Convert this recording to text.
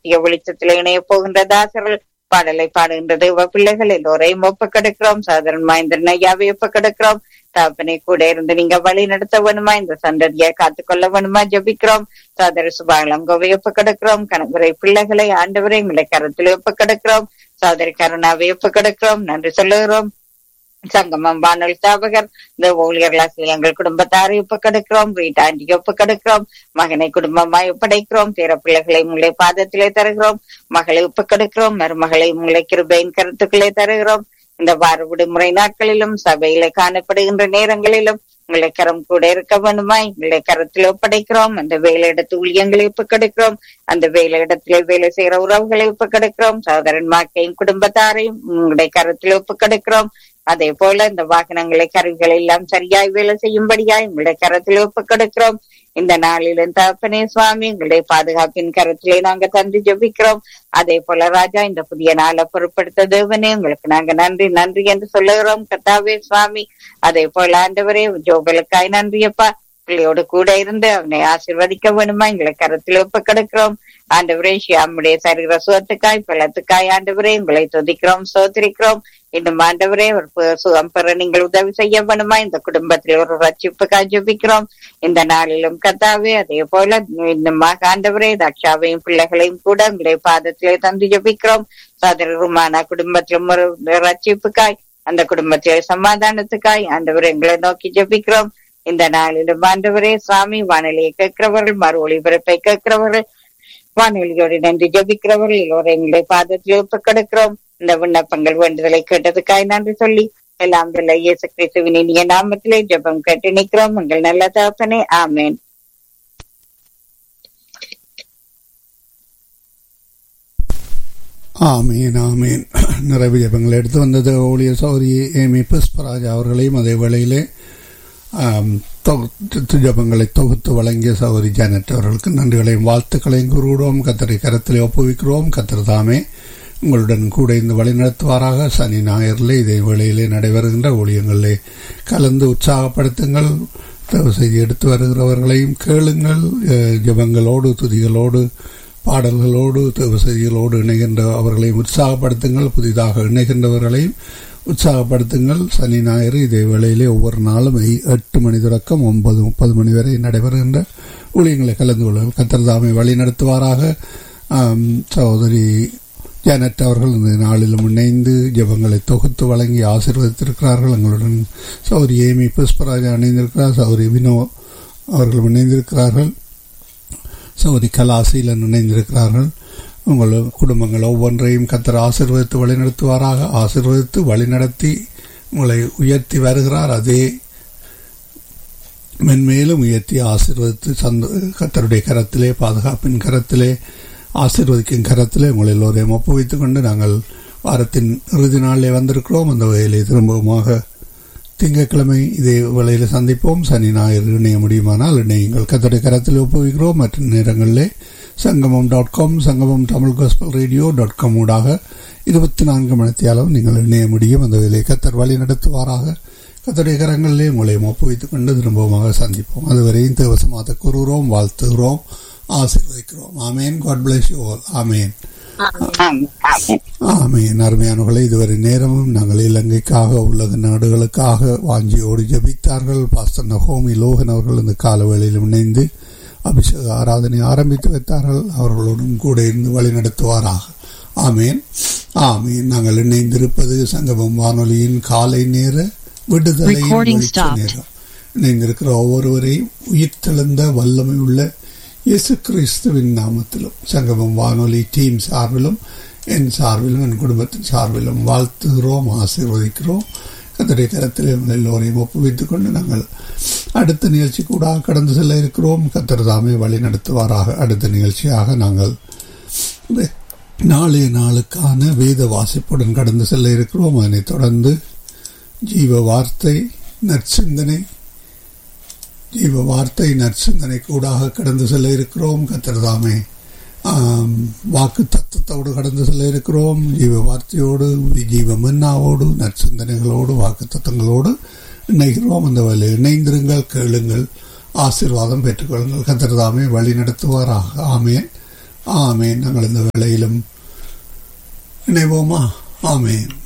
நித்திய வெளிச்சத்தில் இணைய போகின்ற தாசர்கள் பாடலை பாடுகின்ற தெய்வ பிள்ளைகள் எல்லோரையும் ஒப்புக்கெடுக்கிறோம் சாதரன் மாய்ந்தன் ஐயாவை ஒப்புக்கெடுக்கிறோம் தகப்பனை கூட இருந்து நீங்க வழி நடத்த வேணுமா இந்த சந்ததியை காத்துக்கொள்ள வேணுமா ஜபிக்கிறோம் சாதர சுபாகலம் கோவை ஒப்புக்கெடுக்கிறோம் கணவரை பிள்ளைகளை ஆண்டவரை மிளை கரத்தில் ஒப்புக்கெடுக்கிறோம் சாதரி கருணாவை ஒப்புக்கெடுக்கிறோம் நன்றி சொல்லுகிறோம் சங்கமம் வானொலி ஸ்தாபகர் இந்த ஊழியர்களாசிரியர் எங்கள் குடும்பத்தாரை ஒப்புக்கெடுக்கிறோம் வீட்டாண்டி ஒப்புக்கெடுக்கிறோம் மகனை குடும்பமாய் ஒப்படைக்கிறோம் பிற பிள்ளைகளை உங்களை பாதத்திலே தருகிறோம் மகளை ஒப்புக்கெடுக்கிறோம் மருமகளை உங்களை கிருபையின் கருத்துக்களே தருகிறோம் இந்த வார விடுமுறை நாட்களிலும் சபையில காணப்படுகின்ற நேரங்களிலும் உங்களை கரம் கூட இருக்க வேண்டுமா எங்களை கரத்தில் ஒப்படைக்கிறோம் அந்த வேலையிடத்து ஊழியங்களை ஒப்புக்கெடுக்கிறோம் அந்த வேலையிடத்திலே வேலை செய்யற உறவுகளை ஒப்புக்கெடுக்கிறோம் சகோதரன் மாக்கையும் குடும்பத்தாரையும் உங்களுடைய கரத்தில் ஒப்புக்கெடுக்கிறோம் அதே போல இந்த வாகனங்களை கருவிகள் எல்லாம் சரியாய் வேலை செய்யும்படியாய் உங்களுடைய கரத்தில் ஒப்புக்கெடுக்கிறோம் இந்த நாளிலும் தகப்பனே சுவாமி உங்களுடைய பாதுகாப்பின் கரத்திலே நாங்க தந்து ஜபிக்கிறோம் அதே போல ராஜா இந்த புதிய நாளை பொருட்படுத்த தேவனே உங்களுக்கு நாங்க நன்றி நன்றி என்று சொல்லுகிறோம் கத்தாவே சுவாமி அதே போல ஆண்டவரே ஜோபலுக்காய் நன்றியப்பா பிள்ளையோடு கூட இருந்து அவனை ஆசிர்வதிக்க வேணுமா எங்களை கரத்தில் ஒப்புக்கெடுக்கிறோம் ஆண்டவரே ஷியாமுடைய சரீர சுகத்துக்காய் பழத்துக்காய் ஆண்டவரே உங்களை துதிக்கிறோம் சோதரிக்கிறோம் இன்னும் ஆண்டவரே ஒரு பு- சுகம் பெற நீங்கள் உதவி செய்ய வேணுமா இந்த குடும்பத்தில் ஒரு ரட்சிப்புக்காய் ஜெபிக்கிறோம் இந்த நாளிலும் கத்தாவே அதே போல இன்னும் ஆண்டவரே தக்ஷாவையும் பிள்ளைகளையும் கூட உங்களுடைய பாதத்திலே தந்து ஜெபிக்கிறோம் சதருமான குடும்பத்திலும் ஒரு ரட்சிப்புக்காய் அந்த குடும்பத்தில் சமாதானத்துக்காய் ஆண்டவர் எங்களை நோக்கி ஜெபிக்கிறோம் இந்த நாளிலும் ஆண்டவரே சுவாமி வானொலியை கேட்கிறவர்கள் மறு ஒளிபரப்பை கேட்கிறவர்கள் வானொலியோடு நன்றி ஜபிக்கிறவர்கள் எல்லோரும் எங்களுடைய பாதத்தில் ஒப்புக்கெடுக்கிறோம் இந்த விண்ணப்பங்கள் வேண்டுதலை கேட்டதுக்காய் நன்றி சொல்லி எல்லாம் வல்ல இயேசு கிறிஸ்துவின் இனிய நாமத்திலே ஜெபம் கேட்டு நிற்கிறோம் உங்கள் நல்ல தகப்பனே ஆமேன் ஆமீன் ஆமீன் நிறைவு ஜெபங்கள் எடுத்து வந்தது ஊழியர் சௌரி ஏமி புஷ்பராஜ் அவர்களையும் அதே வேளையிலே ஆம், தொகுத்து ஜபங்களை தொகுத்து வழங்கிய சௌரி ஜானட் அவர்களுக்கு நன்றிகளையும் வாழ்த்துக்களையும் கூறுகிறோம் கத்தரை கரத்திலே ஒப்புவிக்கிறோம் கத்தர் தாமே உங்களுடன் கூட இந்த வழி நடத்துவாராக சனி ஞாயிறிலே இதே வேளையிலே நடைபெறுகின்ற ஊழியங்களிலே கலந்து உற்சாகப்படுத்துங்கள் தேவ செய்தி எடுத்து வருகிறவர்களையும் கேளுங்கள் அஹ், ஜெபங்களோடு துதிகளோடு பாடல்களோடு தேவ செய்திகளோடு இணைகின்ற அவர்களையும் உற்சாகப்படுத்துங்கள் புதிதாக இணைகின்றவர்களையும் உற்சாகப்படுத்துங்கள் சனி ஞாயிறு இதே வேளையிலே ஒவ்வொரு நாளும் எ- எட்டு மணி தொடக்கம் ஒன்பது முப்பது மணி வரை நடைபெறுகின்ற ஊழியங்களை கலந்து கொள்ளுங்கள் கத்திரதாமை வழி நடத்துவாராக ஆம், சகோதரி ஜானட் அவர்கள் இந்த நாளிலும் இணைந்து ஜெபங்களை தொகுத்து வழங்கி ஆசீர்வதித்திருக்கிறார்கள் எங்களுடன் சௌரி ஏமி புஷ்பராஜா இணைந்திருக்கிறார் சௌரி வினோ அவர்கள் இணைந்திருக்கிறார்கள் சௌரி கலாசீலன் இணைந்திருக்கிறார்கள் உங்கள் குடும்பங்கள் ஒவ்வொன்றையும் கத்தர் ஆசீர்வதித்து வழிநடத்துவாராக ஆசீர்வதித்து வழிநடத்தி உங்களை உயர்த்தி வருகிறார் அதே மென்மேலும் உயர்த்தி ஆசீர்வதித்து சந்த கத்தருடைய கரத்திலே பாதுகாப்பின் கரத்திலே ஆசீர்வதிக்கும் கரத்திலே உங்கள் எல்லோரையும் ஒப்புவித்துக் கொண்டு நாங்கள் வாரத்தின் இறுதி நாளிலே வந்திருக்கிறோம் அந்த வகையிலே திரும்பவுமாக திங்கட்கிழமை இதே வேளையில் சந்திப்போம் சனி ஞாயிறு இணைய முடியுமானால் இணையுங்கள் கத்தருடைய கரத்தில் ஒப்புவிக்கிறோம் மற்ற நேரங்களிலே சங்கமம் dot com Sangamam Tamil gospel radio dot com ஊடாக இருபத்தி நான்கு மணித்தியாலும் நீங்கள் இணைய முடியும் அந்த வேலை கத்தர் வழி நடத்துவாராக கத்தருடைய கரங்களிலே உங்களை ஒப்புவித்துக் கொண்டு திரும்பவுமாக சந்திப்போம் அதுவரையும் தேவசமாக கூறுகிறோம் வாழ்த்துகிறோம் ஆசீர்வதிக்கிறோம் amen God bless you all amen amen. Amen. Amen அருமையானவர்களை இதுவரை நேரமும் நாங்கள் இலங்கைக்காக உலக நாடுகளுக்காக வாஞ்சியோடு ஜபித்தார்கள் பாஸ்டர் நகோமி லோகன் அவர்கள் இந்த காலவேளையில் இணைந்து அபிஷேக ஆராதனை ஆரம்பித்து வைத்தார்கள் அவர்களுடன் கூட இருந்து வழி நடத்துவாராக ஆமேன் ஆமேன் நாங்கள் இணைந்திருப்பது சங்கமம் வானொலியின் காலை நேர விடுதலை Recording stopped. நேரம் இணைந்திருக்கிற ஒவ்வொருவரையும் உயிர்த்தெழுந்த வல்லமை உள்ள இயேசு கிறிஸ்துவின் நாமத்திலும் சங்கமம் வானொலி டீம் சார்பிலும் என் சார்பிலும் என் குடும்பத்தின் சார்பிலும் வாழ்த்துகிறோம் ஆசீர்வதிக்கிறோம் கத்தருடைய கரத்தில் உங்கள் எல்லோரையும் ஒப்புவித்துக் கொண்டு நாங்கள் அடுத்த நிகழ்ச்சி கூட கடந்து செல்ல இருக்கிறோம் கத்தர் தாமே வழி நடத்துவாராக அடுத்த நிகழ்ச்சியாக நாங்கள் வே- நாளைய நாளுக்கான வேத வாசிப்புடன் கடந்து செல்ல இருக்கிறோம் அதனைத் தொடர்ந்து ஜீவ வார்த்தை நற்சிந்தனை ஜீவ வார்த்தை நற்சிந்தனை கூடாக கடந்து செல்ல இருக்கிறோம் கத்திரதாமே வாக்கு தத்துவத்தோடு கடந்து செல்ல இருக்கிறோம் ஜீவ வார்த்தையோடு ஜீவ மன்னாவோடு நற்சிந்தனைகளோடு வாக்கு தத்துவங்களோடு இணைகிறோம் அந்த வழி இணைந்திருங்கள் கேளுங்கள் ஆசீர்வாதம் பெற்றுக்கொள்ளுங்கள் கத்திரதாமே வழி நடத்துவாராக ஆமேன் ஆமேன் நாங்கள் இந்த வேளையிலும் இணைவோமா ஆமேன்